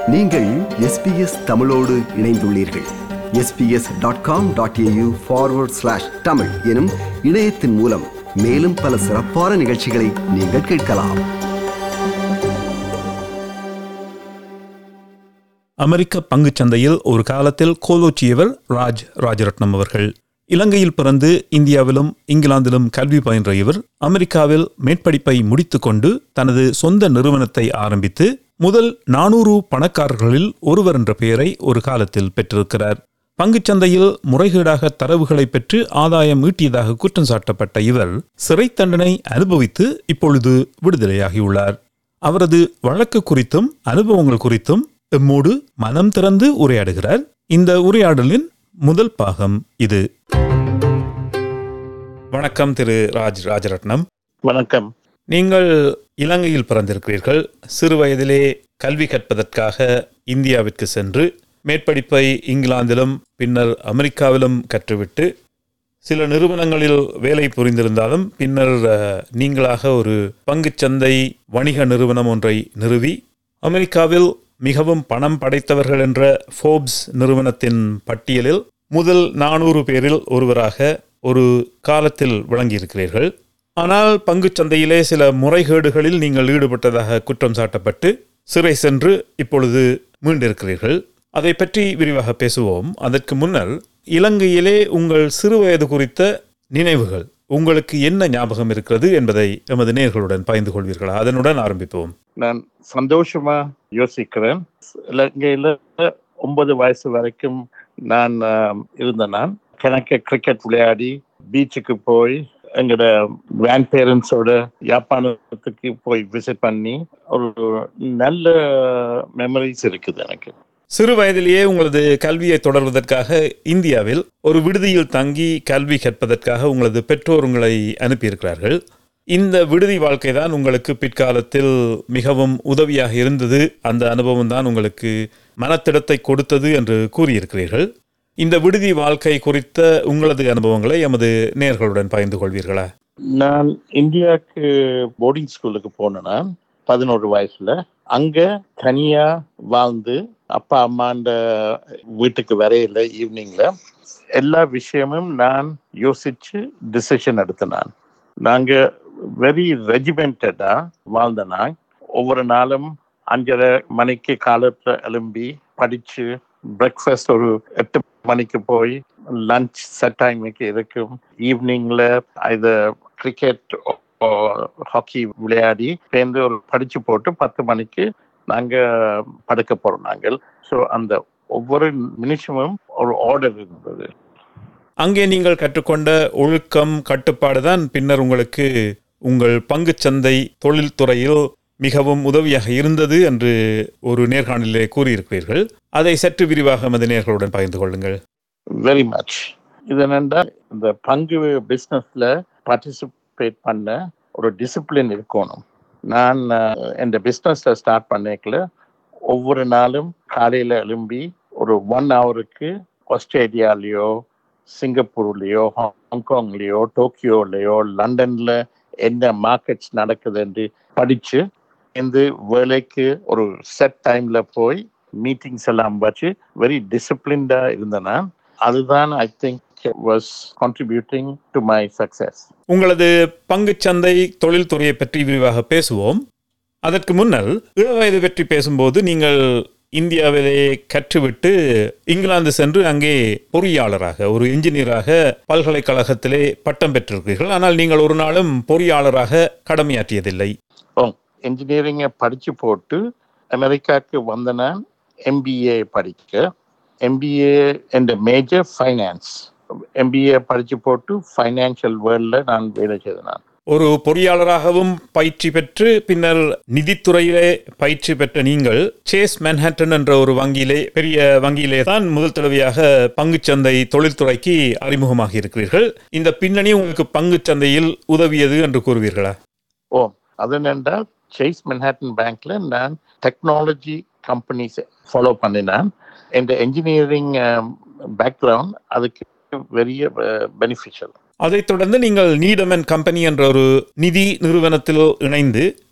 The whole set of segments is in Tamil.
நீங்கள் எஸ்பிஎஸ் தமிழோடு இணைந்துள்ளீர்கள் SBS dot com dot AU forward slash Tamil எனும் இணையத்தின் மூலம் மேலும் பல சிறப்பான நிகழ்ச்சிகளை நீங்கள் கேட்கலாம் அமெரிக்க பங்குச் சந்தையில் ஒரு காலத்தில் கோலோச்சியவர் ராஜ் ராஜரட்னம் அவர்கள் இலங்கையில் பிறந்து இந்தியாவிலும் இங்கிலாந்திலும் கல்வி பயின்ற இவர் அமெரிக்காவில் மேற்படிப்பை முடித்துக்கொண்டு தனது சொந்த நிறுவனத்தை ஆரம்பித்து முதல் நானூறு பணக்காரர்களில் ஒருவர் என்ற பெயரை ஒரு காலத்தில் பெற்றிருக்கிறார் பங்குச் சந்தையில் முறைகேடாக தரவுகளை பெற்று ஆதாயம் ஈட்டியதாக குற்றம் சாட்டப்பட்ட இவர் சிறை தண்டனை அனுபவித்து இப்பொழுது விடுதலையாகியுள்ளார் அவரது வழக்கு குறித்தும் அனுபவங்கள் குறித்தும் எம்மோடு மனம் திறந்து உரையாடுகிறார் இந்த உரையாடலின் முதல் பாகம் இது வணக்கம் திரு ராஜ் ராஜரட்னம் வணக்கம் நீங்கள் இலங்கையில் பிறந்திருக்கிறீர்கள் சிறு வயதிலே கல்வி கற்பதற்காக இந்தியாவிற்கு சென்று மேற்படிப்பை இங்கிலாந்திலும் பின்னர் அமெரிக்காவிலும் கற்றுவிட்டு சில நிறுவனங்களில் வேலை புரிந்திருந்தாலும் பின்னர் அஹ், நீங்களாக ஒரு பங்குச்சந்தை வணிக நிறுவனம் ஒன்றை நிறுவி அமெரிக்காவில் மிகவும் பணம் படைத்தவர்கள் என்ற ஃபோர்ப்ஸ் நிறுவனத்தின் பட்டியலில் முதல் நானூறு பேரில் ஒருவராக ஒரு காலத்தில் விளங்கியிருக்கிறீர்கள் ஆனால் பங்குச் சந்தையிலே சில முறைகேடுகளில் நீங்கள் ஈடுபட்டதாக குற்றம் சாட்டப்பட்டு சிறை சென்று இப்பொழுது மீண்டிருக்கிறீர்கள் அதை பற்றி விரிவாக பேசுவோம் அதற்கு முன்னர் இலங்கையிலே உங்கள் சிறுவயது குறித்த நினைவுகள் உங்களுக்கு என்ன ஞாபகம் இருக்கிறது என்பதை எமது நேர்களுடன் பகிர்ந்து கொள்வீர்களா அதனுடன் ஆரம்பிப்போம் நான் சந்தோஷமா யோசிக்கிறேன் இலங்கையில ஒன்பது வயசு வரைக்கும் நான் ஆம், இருந்த நான் கணக்க கிரிக்கெட் விளையாடி பீச்சுக்கு போய் எங்களோட கிராண்ட் பேரண்ட்ஸோட யாப்பானத்துக்கு போய் விசிட் பண்ணி ஒரு நல்ல மெமரிஸ் இருக்குது எனக்கு சிறு வயதிலேயே உங்களது கல்வியை தொடர்வதற்காக இந்தியாவில் ஒரு விடுதியில் தங்கி கல்வி கற்பதற்காக உங்களது பெற்றோர் உங்களை அனுப்பியிருக்கிறார்கள் இந்த விடுதி வாழ்க்கை தான் உங்களுக்கு பிற்காலத்தில் மிகவும் உதவியாக இருந்தது அந்த அனுபவம் தான் உங்களுக்கு மனத்திடத்தை கொடுத்தது என்று கூறியிருக்கிறீர்கள் இந்த விடுதி வாழ்க்கை குறித்த உங்களது அனுபவங்களை எமது நேர்களுடன் பகிர்ந்து கொள்வீர்களா நான் இந்தியாவுக்கு போர்டிங் ஸ்கூலுக்கு போனேன்னா பதினோரு வயசுல அங்க தனியா வாழ்ந்து அப்பா அம்மாண்ட வீட்டுக்கு வரையில ஈவினிங்ல எல்லா விஷயமும் நான் யோசிச்சு டிசிஷன் எடுத்தேன் நான் நாங்க வெரி ரெஜிமெண்டடா வாழ்ந்த நான் ஒவ்வொரு நாளும் அஞ்சரை மணிக்கு காலத்துல எழும்பி படிச்சு பிரேக்ஃபாஸ்ட் ஒரு எட்டு மணிக்கு போய் லஞ்ச் செட் டைமுக்கு இருக்கும் ஈவினிங்ல இது கிரிக்கெட் ஹாக்கி விளையாடி சேர்ந்து ஒரு படிச்சு போட்டு பத்து மணிக்கு நாங்க படுக்க போறோம் நாங்கள் ஸோ அந்த ஒவ்வொரு நிமிஷமும் ஒரு ஆர்டர் இருந்தது அங்கே நீங்கள் கற்றுக்கொண்ட ஒழுக்கம் கட்டுப்பாடு தான் பின்னர் உங்களுக்கு உங்கள் பங்குச்சந்தை தொழில்துறையில் மிகவும் உதவியாக இருந்தது என்று ஒரு நேர்காணலிலே கூறியிருக்கிறீர்கள் அதை சற்று விரிவாக எமது நேர்களுடன் பகிர்ந்து கொள்ளுங்கள் வெரி மச் இது என்னண்டா இந்த பங்கு பிஸ்னஸ்ல பார்ட்டிசிபேட் பண்ண ஒரு டிசிப்ளின் இருக்கணும் நான் அஹ், இந்த பிஸ்னஸ்ல ஸ்டார்ட் பண்ணிக்கல ஒவ்வொரு நாளும் காலையில எழும்பி ஒரு ஒன் ஹவருக்கு ஆஸ்திரேலியாலேயோ சிங்கப்பூர்லேயோ ஹாங்காங்லேயோ டோக்கியோலேயோ லண்டன்ல என்ன மார்க்கெட்ஸ் நடக்குதுன்னு படிச்சு இந்த வேலைக்கு ஒரு செட் டைம்ல போய் மீட்டிங்ஸ் எல்லாம் வச்சு வெரி டிசிப்ளின்டா இருந்தேன்னா அதுதான் I think was contributing to my success உங்களது பங்குச்சந்தை தொழில்துறையை பற்றி விரிவாக பேசுவோம் அதற்கு முன்னர் இளவயது பற்றி பேசும்போது நீங்கள் இந்தியாவிலே கற்றுவிட்டு இங்கிலாந்து சென்று அங்கே பொறியாளராக ஒரு இன்ஜினியராக பல்கலைக்கழகத்திலே பட்டம் பெற்றிருக்கிறீர்கள் ஆனால் நீங்கள் ஒரு நாளும் பொறியாளராக கடமையாற்றியதில்லை ஓ இன்ஜினியரிங்கை படிச்சு போட்டு அமெரிக்காவுக்கு வந்த நான் எம்பிஏ படிக்க எம்பிஏ என்ற மேஜர் ஃபைனான்ஸ் எம்பிஏ படிச்சு போட்டு ஃபைனான்சியல் வேர்ல்டில் நான் வேலை செய்தேன் நான் ஒரு பொறியாளராகவும் பயிற்சி பெற்று பின்னர் நிதித்துறையிலே பயிற்சி பெற்ற நீங்கள் சேஸ் மேன்ஹாட்டன் என்ற ஒரு வங்கியிலே பெரிய வங்கியிலே தான் முதல் தடவையாக பங்குச்சந்தை தொழில்துறைக்கு அறிமுகமாகி இருக்கிறீர்கள் இந்த பின்னணி உங்களுக்கு பங்குச்சந்தையில் உதவியது என்று கூறுவீர்களா ஓ அது என்னென்றால் சேஸ் மென்ஹாட்டன் பேங்க்ல நான் டெக்னாலஜி கம்பெனிஸ் ஃபாலோ பண்ணினேன் என் என்ஜினியரிங் பேக்ரவுண்ட் அதுக்கு வெரிய பெனிஃபிஷியல் அதைத் தொடர்ந்து நீங்கள் நீடம் அண்ட் கம்பெனி என்ற ஒரு நிதி நிறுவனத்தில் இணைந்து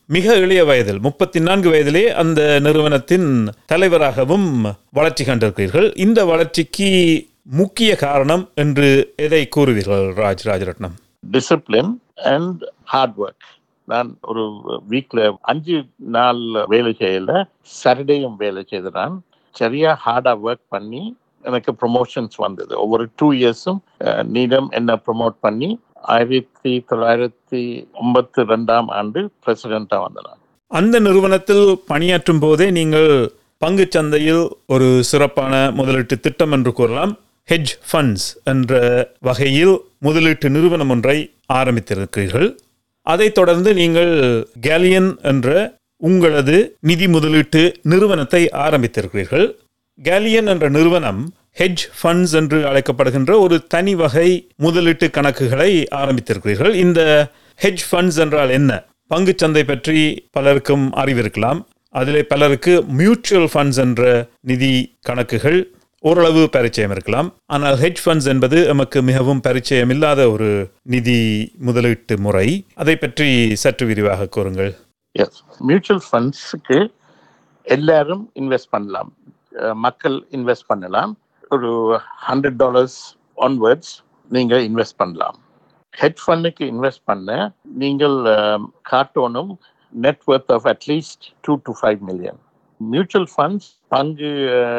மிக இளைய வயதில் முப்பத்தி நான்கு வயதிலே அந்த நிறுவனத்தின் தலைவராகவும் வளர்ச்சி கண்டிருக்கிறீர்கள் இந்த வளர்ச்சிக்கு முக்கிய காரணம் என்று எதை கூறுவீர்கள் Raj Rajaratnam discipline and hard work நான் ஒரு வீக்ல அஞ்சு நாள் வேலை செய்யல சாட்டர்டேயும் வேலை செய்தேன் சரியா ஹார்டா ஒர்க் பண்ணி எனக்கு ப்ரொமோஷன்ஸ் வந்தது ஒவ்வொரு டூ இயர்ஸும் நீடம் என்ன ப்ரொமோட் பண்ணி ஆயிரத்தி தொள்ளாயிரத்தி ஐம்பத்தி ரெண்டாம் ஆண்டு பிரசிடென்டா வந்தேன் அந்த நிறுவனத்தில் பணியாற்றும் போதே நீங்கள் பங்குச் சந்தையில் ஒரு சிறப்பான முதலீட்டு திட்டம் என்று கூறலாம் ஹெட்ஜ் ஃபண்ட்ஸ் என்ற வகையில் முதலீட்டு நிறுவனம் ஒன்றை ஆரம்பித்திருக்கிறீர்கள் அதைத் தொடர்ந்து நீங்கள் கேலியன் என்ற உங்களது நிதி முதலீட்டு நிறுவனத்தை ஆரம்பித்திருக்கிறீர்கள் கேலியன் என்ற நிறுவனம் ஹெட்ஜ் ஃபண்ட்ஸ் என்று அழைக்கப்படுகின்ற ஒரு தனி வகை முதலீட்டு கணக்குகளை ஆரம்பித்திருக்கிறீர்கள் இந்த ஹெட்ஜ் ஃபண்ட்ஸ் என்றால் என்ன பங்குச் சந்தை பற்றி பலருக்கும் அறிவிருக்கலாம் அதிலே பலருக்கு மியூச்சுவல் ஃபண்ட்ஸ் என்ற நிதி கணக்குகள் ஓரளவு பரிச்சயம் இருக்கலாம் ஆனால் ஹெட்ஜ் ஃபண்ட்ஸ் என்பது நமக்கு மிகவும் பரிச்சயம் இல்லாத ஒரு நிதி முதலீட்டு முறை அதை பற்றி சற்று விரிவாக கூறுங்கள் எஸ் மியூச்சுவல் ஃபண்ட்ஸுக்கு எல்லாரும் இன்வெஸ்ட் பண்ணலாம் அஹ் மக்கள் இன்வெஸ்ட் பண்ணலாம் ஒரு ஹண்ட்ரட் டாலர்ஸ் ஆன்வர்ட்ஸ் நீங்கள் இன்வெஸ்ட் பண்ணலாம் ஹெட் ஃபண்டுக்கு இன்வெஸ்ட் பண்ண நீங்கள் அஹ், காட்டணும் net worth of at least two to five million mutual funds பங்கு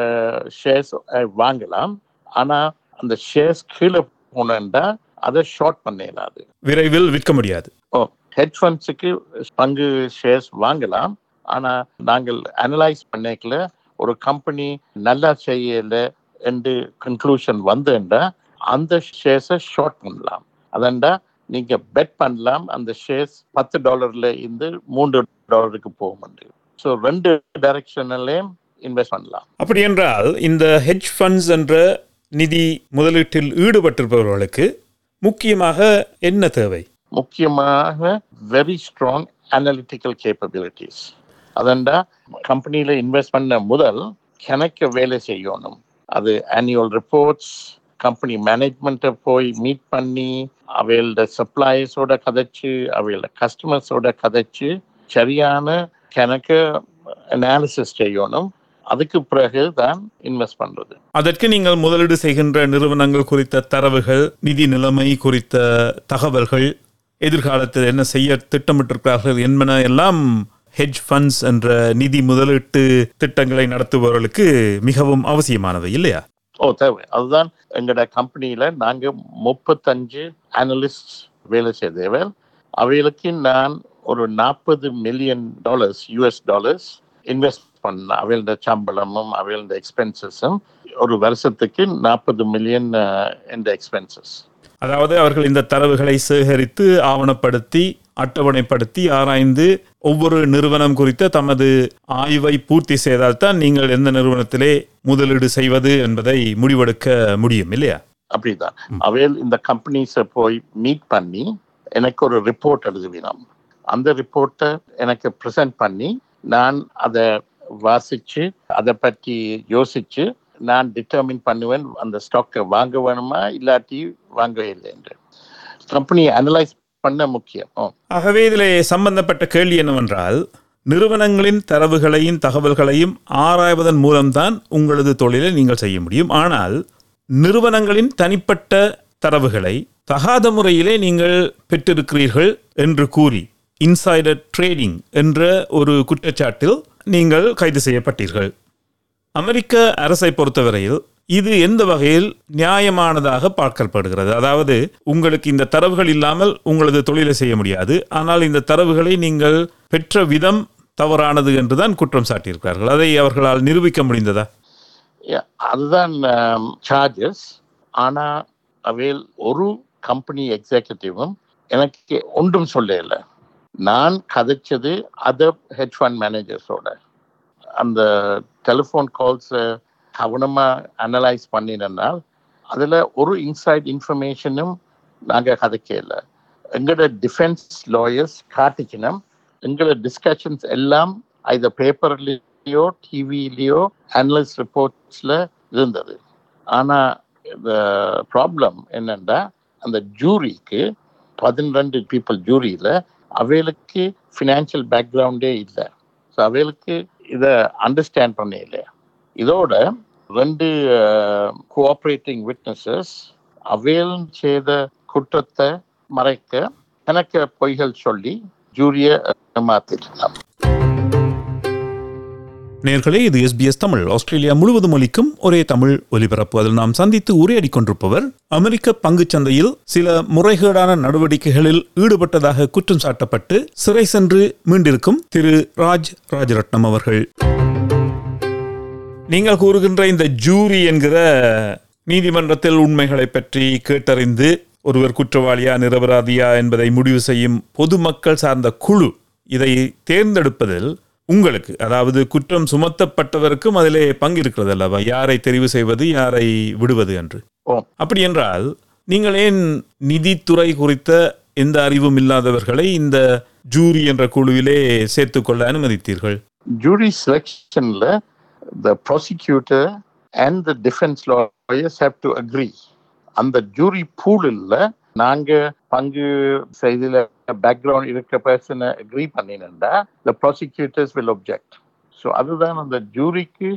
ஷேர்ஸ் வாங்கலாம் ஆனால் அந்த ஷேர்ஸ் கீழே போனேன்டா அதை ஷார்ட் பண்ண இயலாது விரைவில் விற்க முடியாது ஓ ஹெட் ஃபண்ட்ஸுக்கு பங்கு ஷேர்ஸ் வாங்கலாம் ஆனா நாங்கள் அனலைஸ் பண்ணிக்கல ஒரு கம்பெனி நல்லா செய்யல என்று கன்க்ளூஷன் வந்தேன்டா அந்த ஷேர்ஸை ஷார்ட் பண்ணலாம் அதண்டா நீங்க பெட் பண்ணலாம் அந்த ஷேர்ஸ் பத்து டாலர்ல இருந்து மூன்று டாலருக்கு போக முடியும் ஸோ ரெண்டு டைரக்ஷன்லயும் இன்வெஸ்ட் பண்ணலாம் அப்படி என்றால் இந்த ஹெட்ஜ் ஃபண்ட்ஸ் என்ற நிதி முதலீட்டில் ஈடுபட்டிருப்பவர்களுக்கு முக்கியமாக என்ன தேவை முக்கியமாக வெரி ஸ்ட்ராங் அனலிட்டிக்கல் கேப்பபிலிட்டிஸ் அதண்டா கம்பெனியில் இன்வெஸ்ட் பண்ண முதல் கணக்க வேலை செய்யணும் அது ஆனுவல் ரிப்போர்ட்ஸ் கம்பெனி மேனேஜ்மெண்ட்டை போய் மீட் பண்ணி அவையோட சப்ளையர்ஸோட கதைச்சு அவையோட கஸ்டமர்ஸோட கதைச்சு சரியான கணக்க அனாலிசிஸ் செய்யணும் அதுக்கு பிறகு தான் இன்வெஸ்ட் பண்றது அதற்கு நீங்கள் முதலீடு செய்கின்ற நிறுவனங்கள் குறித்த தரவுகள் நிதி நிலைமை குறித்த தகவல்கள் எதிர்காலத்தில் என்ன செய்ய திட்டமிட்டிருக்கிறார்கள் என்பன எல்லாம் ஹெட்ஜ் ஃபண்ட்ஸ் என்ற நிதி முதலீட்டு திட்டங்களை நடத்துபவர்களுக்கு மிகவும் அவசியமானவை இல்லையா ஓ தேவை அதுதான் எங்களோட கம்பெனியில நாங்க முப்பத்தஞ்சு அனலிஸ்ட் வேலை செய்தவர் அவைகளுக்கு நான் ஒரு நாற்பது million dollars US dollars invest பண்ண அவையோட சம்பளமும் அவையோட எக்ஸ்பென்சஸும் ஒரு வருஷத்துக்கு நாற்பது மில்லியன் இந்த எக்ஸ்பென்சஸ் அதாவது அவர்கள் இந்த தரவுகளை சேகரித்து ஆவணப்படுத்தி அட்டவணைப்படுத்தி ஆராய்ந்து ஒவ்வொரு நிறுவனம் குறித்த தமது ஆய்வை பூர்த்தி செய்தால்தான் நீங்கள் எந்த நிறுவனத்திலே முதலீடு செய்வது என்பதை முடிவெடுக்க முடியும் இல்லையா அப்படிதான் அவையில் இந்த கம்பெனிஸை போய் மீட் பண்ணி எனக்கு ஒரு ரிப்போர்ட் எழுதுவினோம் அந்த ரிப்போர்ட்டை எனக்கு ப்ரெசென்ட் பண்ணி நான் அதை வாசிச்சு அதை பற்றி யோசிச்சு நான் டிட்டர்மின் பண்ணுவேன் அந்த ஸ்டாக்கை வாங்க வேணுமா இல்லாட்டி வாங்க இல்லை என்று கம்பெனி அனலைஸ் பண்ண முக்கியம் ஓ ஆகவே இதிலே சம்பந்தப்பட்ட கேள்வி என்னவென்றால் நிறுவனங்களின் தரவுகளையும் தகவல்களையும் ஆராய்வதன் மூலம்தான் உங்களது தொழிலை நீங்கள் செய்ய முடியும் ஆனால் நிறுவனங்களின் தனிப்பட்ட தரவுகளை தகாத முறையிலே நீங்கள் பெற்றிருக்கிறீர்கள் என்று கூறி இன்சைடர் ட்ரேடிங் என்ற ஒரு குற்றச்சாட்டில் நீங்கள் கைது செய்யப்பட்டீர்கள் அமெரிக்க அரசை பொறுத்தவரையில் இது எந்த வகையில் நியாயமானதாக பார்க்கப்படுகிறது அதாவது உங்களுக்கு இந்த தரவுகள் இல்லாமல் உங்களது தொழிலை செய்ய முடியாது ஆனால் இந்த தரவுகளை நீங்கள் பெற்ற விதம் தவறானது என்றுதான் குற்றம் சாட்டியிருக்கிறார்கள் அதை அவர்களால் நிரூபிக்க முடிந்ததா Yeah, அதுதான் சார்ஜஸ் ஆனா அவையில் ஒரு கம்பெனி எக்ஸிகூட்டிவும் எனக்கு ஒன்றும் சொல்லல நான் கதைச்சது அதர் ஹெட் ஃபண்ட் மேனேஜர்ஸோட அந்த டெலிஃபோன் கால்ஸை கவனமாக அனலைஸ் பண்ணினால் அதில் ஒரு இன்சைட் இன்ஃபர்மேஷனும் நாங்கள் கதைக்கல எங்களோட டிஃபென்ஸ் லாயர்ஸ் காட்டிக்கணும் எங்களோட டிஸ்கஷன்ஸ் எல்லாம் ஐத பேப்பர்லேயோ டிவிலேயோ அனலிஸ்ட் ரிப்போர்ட்ஸில் இருந்தது ஆனால் இந்த ப்ராப்ளம் என்னென்னா அந்த ஜூரிக்கு பதினெண்டு பீப்புள் ஜூரியில் அவைகளுக்கு ஃபினான்ஷியல் பேக்ரவுண்டே இல்லை ஸோ அவைகளுக்கு இதை அண்டர்ஸ்டாண்ட் பண்ண இல்லை இதோட ரெண்டு கோஆப்ரேட்டிங் விட்னஸஸ் அவையல் செய்த குற்றத்தை மறைக்க எனக்கு பொய்கள் சொல்லி ஜூரிய மாத்திட்டான் நேர்களே இது எஸ்பிஎஸ் தமிழ் ஆஸ்திரேலியா முழுவதும் ஒலிக்கும் ஒரே தமிழ் ஒலிபரப்பு அதில் நாம் சந்தித்து உரையாடிக் கொண்டிருப்பவர் அமெரிக்க பங்குச் சந்தையில் சில முறைகேடான நடவடிக்கைகளில் ஈடுபட்டதாக குற்றம் சாட்டப்பட்டு சிறை சென்று மீண்டிருக்கும் திரு ராஜ் ராஜரட்னம் அவர்கள் நீங்கள் கூறுகின்ற இந்த ஜூரி என்கிற நீதிமன்றத்தில் உண்மைகளை பற்றி கேட்டறிந்து ஒருவர் குற்றவாளியா நிரபராதியா என்பதை முடிவு செய்யும் பொதுமக்கள் சார்ந்த குழு இதை தேர்ந்தெடுப்பதில் உங்களுக்கு அதாவது குற்றம் சுமத்தப்பட்டவருக்கும் அதிலே பங்கு இருக்கிறது அல்லவா யாரை தெரிவு செய்வது யாரை விடுவது என்று ஓ அப்படி என்றால் நீங்கள் ஏன் நிதித்துறை குறித்த எந்த அறிவும் இல்லாதவர்களை இந்த ஜூரி என்ற குழுவிலே சேர்த்துக்கொள்ள அனுமதித்தீர்கள் jury selectionல the prosecutor and the defense lawyers have to agree அந்த ஜூரி பூலில் நாங்க பங்கு செய்தில பேக்ரவுண்ட் இருக்க பர்சனை அக்ரி பண்ணினா the prosecutors will object so அதுதான் அந்த ஜூரிக்கு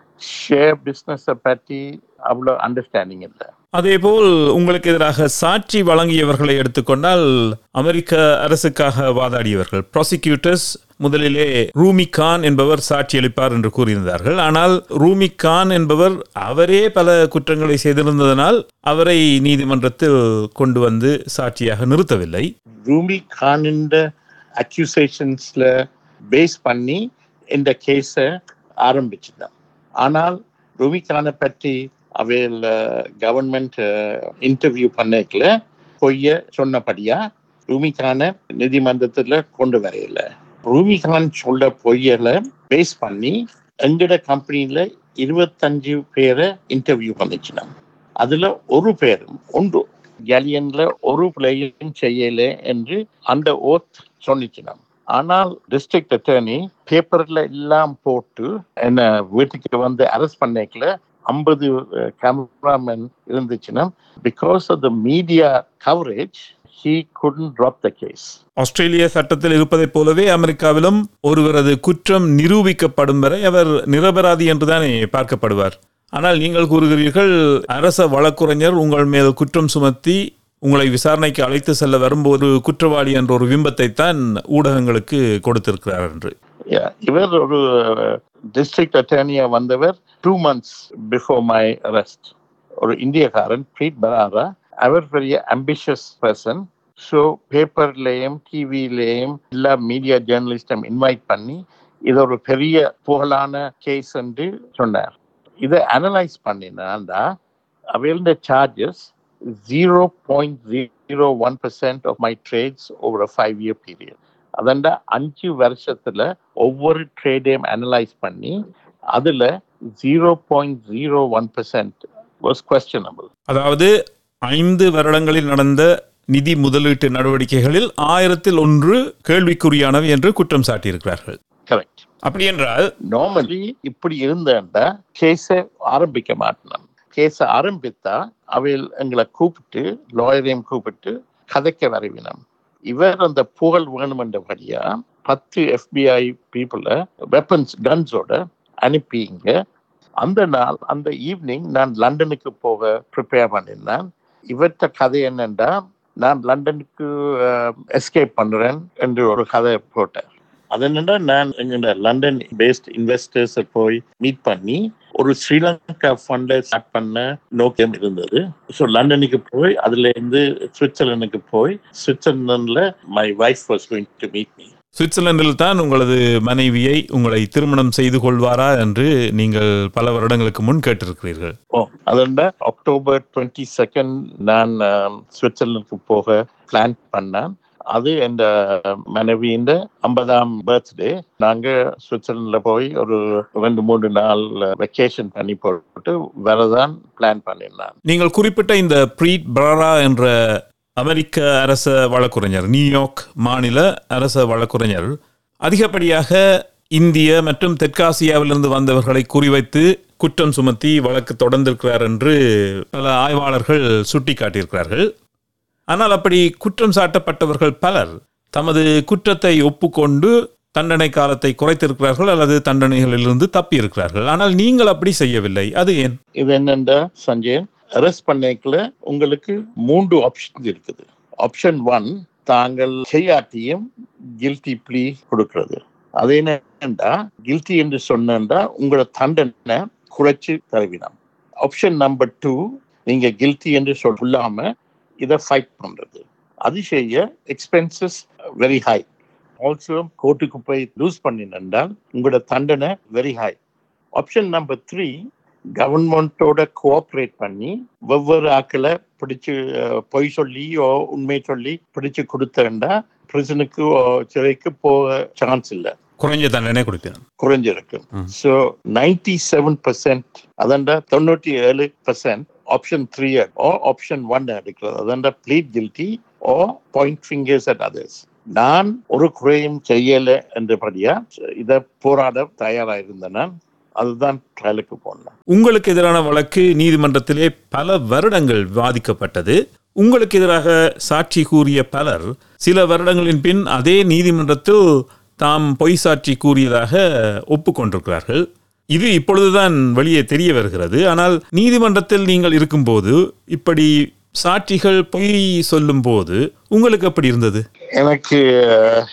ஷேர் பிஸ்னஸை பற்றி அவ்வளோ அண்டர்ஸ்டாண்டிங் இல்லை அதேபோல் உங்களுக்கு எதிராக சாட்சி வழங்கியவர்களை எடுத்துக்கொண்டால் அமெரிக்க அரசுக்காக வாதாடியவர்கள் ப்ராசிக்யூட்டர்ஸ் முதலிலே ரூமி கான் என்பவர் சாட்சி அளிப்பார் என்று கூறியிருந்தார்கள் ஆனால் ரூமி கான் என்பவர் அவரே பல குற்றங்களை செய்திருந்ததனால் அவரை நீதிமன்றத்தில் கொண்டு வந்து சாட்சியாக நிறுத்தவில்லை ரூமி கானின் அக்யூசேஷன்ஸ்ல பேஸ் பண்ணி இந்த கேஸை ஆரம்பிச்சுதான் ஆனால் ரூமி கானை பற்றி அவையில் கவர்மெண்ட் இன்டர்வியூ பண்ணக்கல பொய்ய சொன்னபடியா ரூமி கானை நீதிமன்றத்தில் கொண்டு வரையில ரூமி கான் சொல்ல பொய்யலை பேஸ் பண்ணி எங்கட கம்பெனியில இருபத்தஞ்சு பேரை இன்டர்வியூ பண்ணிச்சினோம் அதுல ஒரு பேரும் உண்டு கேலியன்ல ஒரு பிள்ளையும் செய்யல என்று அந்த ஓத் சொன்னிச்சினோம் ஆனால் டிஸ்ட்ரிக்ட் அட்டர்னி பேப்பர்ல எல்லாம் போட்டு என்ன வீட்டுக்கு வந்து அரெஸ்ட் பண்ணிக்கல ஐம்பது கேமராமேன் இருந்துச்சுன்னா because of the media coverage he couldn't drop the case ஆஸ்திரேலிய சட்டத்தில் இருப்பதைப் போலவே அமெரிக்காவிலும் ஒருவரது குற்றம் நிரூபிக்கப்படும் வரை அவர் நிரபராதி என்றுதானே பார்க்கப்படுவார் ஆனால் நீங்கள் கூறுகிறீர்கள் அரச வழக்குரைஞர் உங்கள் மேல் குற்றம் சுமத்தி உங்களை விசாரணைக்கு அழைத்து செல்ல வரும்போது குற்றவாளி என்ற ஒரு பிம்பத்தை தான் ஊடகங்களுக்கு கொடுத்திருக்கிறார் என்று Yeah, இவர் ஒரு டிஸ்ட்ரிக்ட் அட்டர்னியா வந்தவர் two months before my arrest ஒரு இந்தியக்காரன் பிரீத் பராரா அவர் பெரிய அம்பிஷியஸ் பர்சன் ஸோ பேப்பர்லேயும் டிவிலேயும் எல்லா மீடியா ஜேர்னலிஸ்டும் இன்வைட் பண்ணி இது ஒரு பெரிய புகழான கேஸ் என்று சொன்னார் இதை அனலைஸ் பண்ணினாண்டா அவையோட charges zero point zero one percent of my trades over a five year period அதண்ட அஞ்சு வருஷத்துல ஒவ்வொரு ட்ரேடையும் அனலைஸ் பண்ணி அதுல zero point zero one percent was questionable அதாவது ஐந்து வருடங்களில் நடந்த நிதி முதலீட்டு நடவடிக்கைகளில் ஆயிரத்தில் ஒன்று கேள்விக்குறியானவை என்று குற்றம் சாட்டியிருக்கிறார்கள் கரெக்ட் அப்படி என்றால் நார்மலி இப்படி இருந்தாண்டா கேஸை ஆரம்பிக்க மாட்டோம் கேஸை ஆரம்பித்தா அவையில் எங்களை கூப்பிட்டு லாயரையும் கூப்பிட்டு கதைக்க வரவினம் இவர் அந்த புகழ் வேணுமென்றபடியா பத்து எஃபிஐ பீப்புளை வெப்பன்ஸ் கன்ஸோட அனுப்பிங்க அந்த நாள் அந்த ஈவினிங் நான் லண்டனுக்கு போக ப்ரிப்பேர் பண்ணியிருந்தேன் இவர்கிட்ட கதை என்னன்னா நான் லண்டனுக்கு எஸ்கேப் பண்றேன் என்று ஒரு கதை போட்டேன் அது என்னன்னா நான் எங்க லண்டன் பேஸ்ட் இன்வெஸ்டர்ஸை போய் மீட் பண்ணி ஒரு ஸ்ரீலங்கா ஃபண்டை ஸ்டார்ட் பண்ண நோக்கம் இருந்தது ஸோ லண்டனுக்கு போய் அதுல இருந்து சுவிட்சர்லாந்துக்கு போய் சுவிட்சர்லாந்துல my wife was going to meet me சுவிட்சர்லாந்தில் தான் உங்களது மனைவியை உங்களை திருமணம் செய்து கொள்வாரா என்று நீங்கள் பல வருடங்களுக்கு முன் கேட்டிருக்கிறீர்கள் ஓ அதுண்ட அக்டோபர் டுவெண்ட்டி செகண்ட் நான் சுவிட்சர்லாந்துக்கு போக பிளான் பண்ணேன் அது எந்த மனைவியின் ஐம்பதாம் பர்த்டே நாங்க சுவிட்சர்லாந்துல போய் ஒரு ரெண்டு மூணு நாள் வெக்கேஷன் பண்ணி போட்டு வரதான் பிளான் பண்ணியிருந்தேன் நீங்கள் குறிப்பிட்ட இந்த ப்ரீட் பிரரா என்ற அமெரிக்க அரச வழக்குரைஞர் நியூயார்க் மாநில அரச வழக்குரைஞர் அதிகப்படியாக இந்திய மற்றும் தெற்காசியாவிலிருந்து வந்தவர்களை குறிவைத்து குற்றம் சுமத்தி வழக்கு தொடர்ந்திருக்கிறார் என்று பல ஆய்வாளர்கள் சுட்டிக்காட்டியிருக்கிறார்கள் ஆனால் அப்படி குற்றம் சாட்டப்பட்டவர்கள் பலர் தமது குற்றத்தை ஒப்புக்கொண்டு தண்டனை காலத்தை குறைத்திருக்கிறார்கள் அல்லது தண்டனைகளிலிருந்து தப்பி இருக்கிறார்கள் ஆனால் நீங்கள் அப்படி செய்யவில்லை அது ஏன் இது என்னண்டா சஞ்சய் அரெஸ்ட் பண்ணிக்கல உங்களுக்கு மூன்று ஆப்ஷன் இருக்குது ஆப்ஷன் ஒன் தாங்கள் செய்யாட்டியும் கில்ட்டி ப்ளீ கொடுக்கிறது அது என்னண்டா கில்ட்டி என்று சொன்னா உங்களோட தண்டனை குறைச்சு தருவினாம் ஆப்ஷன் நம்பர் டூ நீங்க கில்ட்டி என்று சொல்லாம இதை ஃபைட் பண்றது அது செய்ய எக்ஸ்பென்சஸ் வெரி ஹை ஆல்சோ கோர்ட்டுக்கு போய் லூஸ் பண்ணினால் உங்களோட தண்டனை very high option number three கவர்மெண்டோட கோஆப்ரேட் பண்ணி வெவ்வேறு ஆக்களை பிடிச்சு அஹ், பொய் சொல்லி ஓ உண்மை சொல்லி பிடிச்சு கொடுத்தேன்டா பிரிசனுக்கு சிறைக்கு போக சான்ஸ் இல்லை குறைஞ்ச தண்டனை கொடுக்கணும் குறைஞ்சிருக்கு ம். ஸோ நைன்டி செவன் பர்சன்ட் அதாண்டா தொண்ணூற்றி ஏழு percent option three or option one எடுக்கிறது அதாண்டா plead guilty or point fingers at others நான் ஒரு குறையும் செய்யல என்றபடியா இதை போராட தயாரா இருந்தேன் நான் அதுதான் ட்ரையலுக்கு போனேன் உங்களுக்கு எதிரான வழக்கு நீதிமன்றத்திலே பல வருடங்கள் வாதிக்கப்பட்டது உங்களுக்கு எதிராக சாட்சி கூறிய பலர் சில வருடங்களின் பின் அதே நீதிமன்றத்தில் தாம் பொய் சாட்சி கூறியதாக ஒப்புக்கொண்டிருக்கிறார்கள் இது இப்பொழுதுதான் வெளியே தெரிய வருகிறது ஆனால் நீதிமன்றத்தில் நீங்கள் இருக்கும்போது இப்படி சாட்சிகள் பொய் சொல்லும்போது உங்களுக்கு எப்படி இருந்தது எனக்கு அஹ்,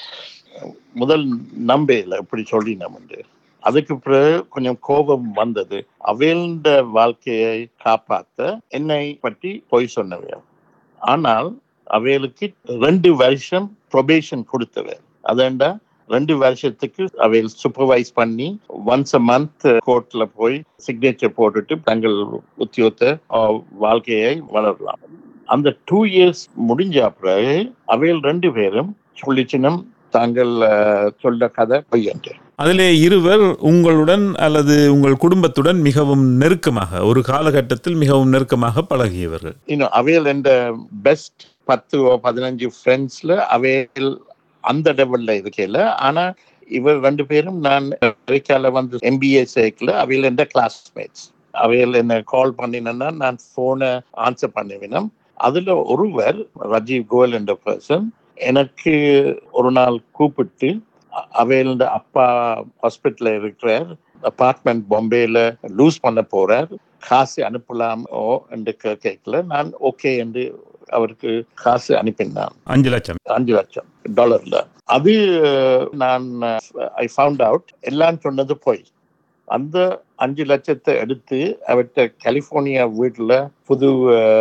முதல் நம்பையில் இப்படி சொல்லி நம்ம அதுக்கு பிறகு கொஞ்சம் கோபம் வந்தது அவையல்ட வாழ்க்கையை காப்பாத்த என்னை பற்றி பொய் சொன்னவர் ஆனால் அவைகளுக்கு ரெண்டு வருஷம் ப்ரொபேஷன் கொடுத்தவர் அதேண்டா ரெண்டு வருஷத்துக்கு அவையில் சூப்பர்வைஸ் பண்ணி ஒன்ஸ் அ மந்த் கோர்ட்ல போய் சிக்னேச்சர் போட்டுட்டு தங்கள் உத்தியோகத்தை அஹ், வாழ்க்கையை வளரலாம் அந்த டூ இயர்ஸ் முடிஞ்ச பிறகு அவையில் ரெண்டு பேரும் சொல்லிச்சினம் தாங்கள் அஹ், சொல்ல கதை பொய்யன்று அதிலே இருவர் உங்களுடன் அல்லது உங்கள் குடும்பத்துடன் மிகவும் நெருக்கமாக ஒரு காலகட்டத்தில் மிகவும் நெருக்கமாக பழகியவர்கள் இன்னும் அவையில் என்ற பெஸ்ட் பத்து ஓ பதினஞ்சு ஃப்ரெண்ட்ஸ்ல அவையில் அந்த லெவல்ல இருக்கையில ஆனா இவர் ரெண்டு பேரும் நான் அமெரிக்கால வந்து எம்பிஏ சேர்க்கல அவையில் என்ற கிளாஸ்மேட்ஸ் அவையில் என்ன கால் பண்ணினா நான் போனை ஆன்சர் பண்ணுவினோம் அதுல ஒருவர் ரஜீவ் கோயல் என்ற பர்சன் எனக்கு ஒரு நாள் கூப்பிட்டு அ- அவையில் அப்பா ஹாஸ்பிட்டல்ல இருக்கிறார் அபார்ட்மெண்ட் பாம்பேல லூஸ் பண்ண போறார் காசு அனுப்பலாம் ஓ என்று கே- கேட்கல நான் ஓகே என்று அவருக்கு காசு அனுப்பினான் அஞ்சு லட்சம் அஞ்சு லட்சம் டாலர்ல அது நான் ஐ ஃபவுண்ட் அவுட் எல்லாம் சொன்னது போய் அந்த அஞ்சு லட்சத்தை எடுத்து அவர்கிட்ட கலிபோர்னியா வீட்டுல புது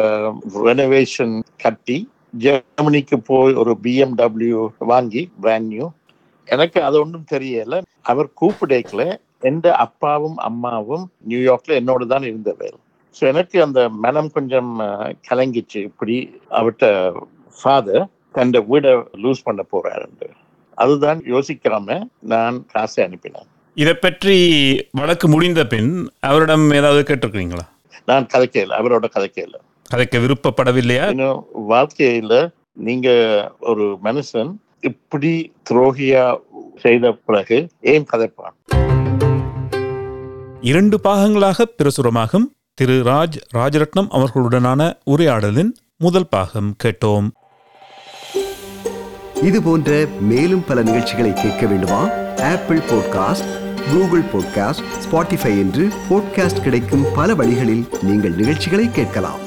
ரெனோவேஷன் கட்டி ஜெர்மனிக்கு போய் ஒரு பிஎம்டபிள்யூ வாங்கி பிராண்ட் நியூ எனக்கு அது ஒன்றும் தெரியல அவர் கூப்பிடேக்கல எந்த அப்பாவும் அம்மாவும் நியூயார்க்ல என்னோட தான் இருந்தவர் ஸோ எனக்கு அந்த மனம் கொஞ்சம் அஹ், கலங்கிச்சு இப்படி அவர்கிட்ட ஃபாதர் தன் வீடை லூஸ் பண்ண போறாரு அதுதான் யோசிக்காம நான் காசை அனுப்பினேன் இதை பற்றி வழக்கு முடிந்த பின் அவரிடம் ஏதாவது கேட்டிருக்கிறீங்களா நான் கதைக்கல அவரோட கதைக்கல கதைக்க விருப்பப்படவில்லையா இன்னும் வாழ்க்கையில நீங்க ஒரு மனுஷன் இப்படி துரோகியா செய்த பிறகு ஏன் கதைப்பான் இரண்டு பாகங்களாக பிரசுரமாகும் திரு ராஜ் ராஜரட்னம் அவர்களுடனான உரையாடலின் முதல் பாகம் கேட்டோம் இது போன்ற மேலும் பல நிகழ்ச்சிகளை கேட்க வேண்டுமா Apple podcast Google podcast Spotify என்று பாட்காஸ்ட் கிடைக்கும் பல வழிகளில் நீங்கள் நிகழ்ச்சிகளை கேட்கலாம்